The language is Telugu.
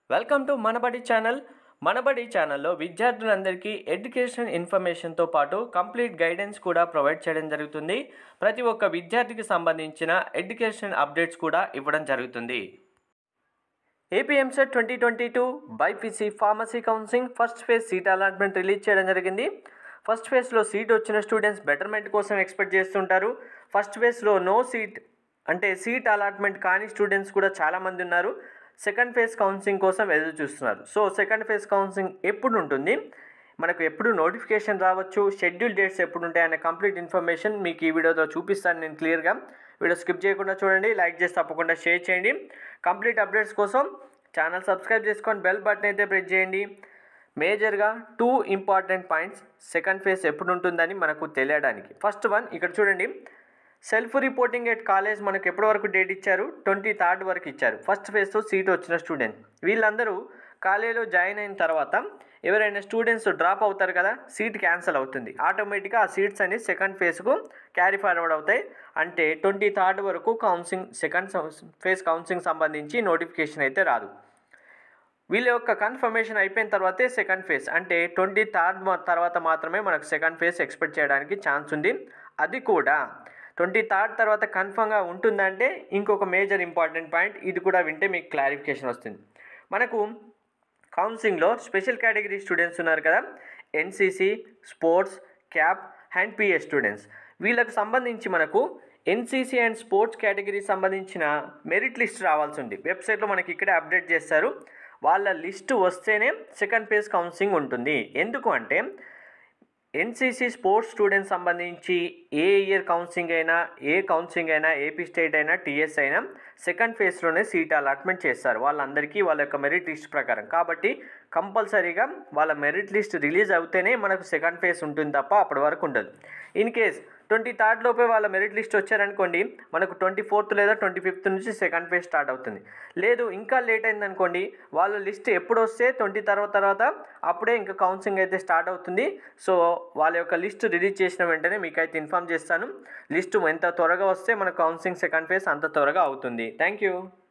welcome to Manabadi channel Manabadi ఛానల్లో విద్యార్థులందరికీ ఎడ్యుకేషన్ ఇన్ఫర్మేషన్తో పాటు కంప్లీట్ గైడెన్స్ కూడా ప్రొవైడ్ చేయడం జరుగుతుంది ప్రతి ఒక్క విద్యార్థికి సంబంధించిన ఎడ్యుకేషన్ అప్డేట్స్ కూడా ఇవ్వడం జరుగుతుంది AP EAMCET twenty twenty two BiPC pharmacy counselling first phase seat allotment release చేయడం జరిగింది ఫస్ట్ ఫేజ్లో సీట్ వచ్చిన స్టూడెంట్స్ బెటర్మెంట్ కోసం ఎక్స్పెక్ట్ చేస్తుంటారు ఫస్ట్ ఫేజ్లో నో సీట్ అంటే సీట్ అలాట్మెంట్ కాని స్టూడెంట్స్ కూడా చాలామంది ఉన్నారు సెకండ్ ఫేజ్ కౌన్సిలింగ్ కోసం ఎదురు చూస్తున్నారు సో సెకండ్ ఫేజ్ కౌన్సిలింగ్ ఎప్పుడు ఉంటుంది మనకు ఎప్పుడు నోటిఫికేషన్ రావచ్చు షెడ్యూల్ డేట్స్ ఎప్పుడు ఉంటాయి అనే కంప్లీట్ ఇన్ఫర్మేషన్ మీకు ఈ వీడియోలో చూపిస్తాను నేను క్లియర్గా వీడియో స్కిప్ చేయకుండా చూడండి లైక్ చేసి తప్పకుండా షేర్ చేయండి కంప్లీట్ అప్డేట్స్ కోసం ఛానల్ సబ్స్క్రైబ్ చేసుకొని బెల్ బటన్ అయితే ప్రెస్ చేయండి మేజర్గా two important points second phase ఎప్పుడు ఉంటుందని మనకు తెలియడానికి ఫస్ట్ వన్ ఇక్కడ చూడండి సెల్ఫ్ రిపోర్టింగ్ ఎట్ కాలేజ్ మనకు ఎప్పటి వరకు డేట్ ఇచ్చారు ట్వంటీ థర్డ్ వరకు ఇచ్చారు ఫస్ట్ ఫేజ్తో సీట్ వచ్చిన స్టూడెంట్ వీళ్ళందరూ కాలేజీలో జాయిన్ అయిన తర్వాత ఎవరైనా స్టూడెంట్స్ డ్రాప్ అవుతారు కదా సీట్ క్యాన్సిల్ అవుతుంది ఆటోమేటిక్గా ఆ సీట్స్ అన్ని సెకండ్ ఫేజ్కు క్యారీ ఫార్వర్డ్ అవుతాయి అంటే ట్వంటీ థర్డ్ వరకు కౌన్సిలింగ్ సెకండ్ ఫేజ్ కౌన్సిలింగ్ సంబంధించి నోటిఫికేషన్ అయితే రాదు వీళ్ళ యొక్క కన్ఫర్మేషన్ అయిపోయిన తర్వాతే సెకండ్ ఫేజ్ అంటే ట్వంటీ థర్డ్ తర్వాత మాత్రమే మనకు సెకండ్ ఫేజ్ ఎక్స్పెక్ట్ చేయడానికి ఛాన్స్ ఉంది అది కూడా ట్వంటీ థర్డ్ తర్వాత కన్ఫర్మ్గా ఉంటుందంటే ఇంకొక మేజర్ ఇంపార్టెంట్ పాయింట్ ఇది కూడా వింటే మీకు క్లారిఫికేషన్ వస్తుంది మనకు కౌన్సిలింగ్లో స్పెషల్ కేటగిరీ స్టూడెంట్స్ ఉన్నారు కదా NCC sports CAP and PA students వీళ్ళకు సంబంధించి మనకు ఎన్సీసీ అండ్ స్పోర్ట్స్ కేటగిరీ సంబంధించిన మెరిట్ లిస్ట్ రావాల్సి ఉంది వెబ్సైట్లో మనకి ఇక్కడే అప్డేట్ చేస్తారు వాళ్ళ లిస్ట్ వస్తేనే సెకండ్ ఫేజ్ కౌన్సిలింగ్ ఉంటుంది ఎందుకు అంటే ఎన్సీసీ స్పోర్ట్స్ స్టూడెంట్స్ సంబంధించి ఏ ఇయర్ కౌన్సిలింగ్ అయినా ఏ కౌన్సిలింగ్ అయినా ఏపీ స్టేట్ అయినా టీఎస్ అయినా సెకండ్ ఫేజ్లోనే సీట్ అలాట్మెంట్ చేస్తారు వాళ్ళందరికీ వాళ్ళ యొక్క మెరిట్ లిస్ట్ ప్రకారం కాబట్టి కంపల్సరీగా వాళ్ళ మెరిట్ లిస్ట్ రిలీజ్ అవుతేనే మనకు సెకండ్ ఫేజ్ ఉంటుంది తప్ప అప్పటి వరకు ఉండదు ఇన్ కేస్ ట్వంటీ థర్డ్ లోపే వాళ్ళ మెరిట్ లిస్ట్ వచ్చారనుకోండి మనకు ట్వంటీ ఫోర్త్ లేదా ట్వంటీ ఫిఫ్త్ నుంచి సెకండ్ ఫేజ్ స్టార్ట్ అవుతుంది లేదు ఇంకా లేట్ అయిందనుకోండి వాళ్ళ లిస్ట్ ఎప్పుడు వస్తే ట్వంటీ తర్వాత తర్వాత అప్పుడే ఇంకా కౌన్సిలింగ్ అయితే స్టార్ట్ అవుతుంది సో వాళ్ళ యొక్క లిస్ట్ రిలీజ్ చేసిన వెంటనే మీకు అయితే ఇన్ఫామ్ చేస్తాను లిస్టు ఎంత త్వరగా వస్తే మన కౌన్సిలింగ్ సెకండ్ ఫేజ్ అంత త్వరగా అవుతుంది థ్యాంక్ యూ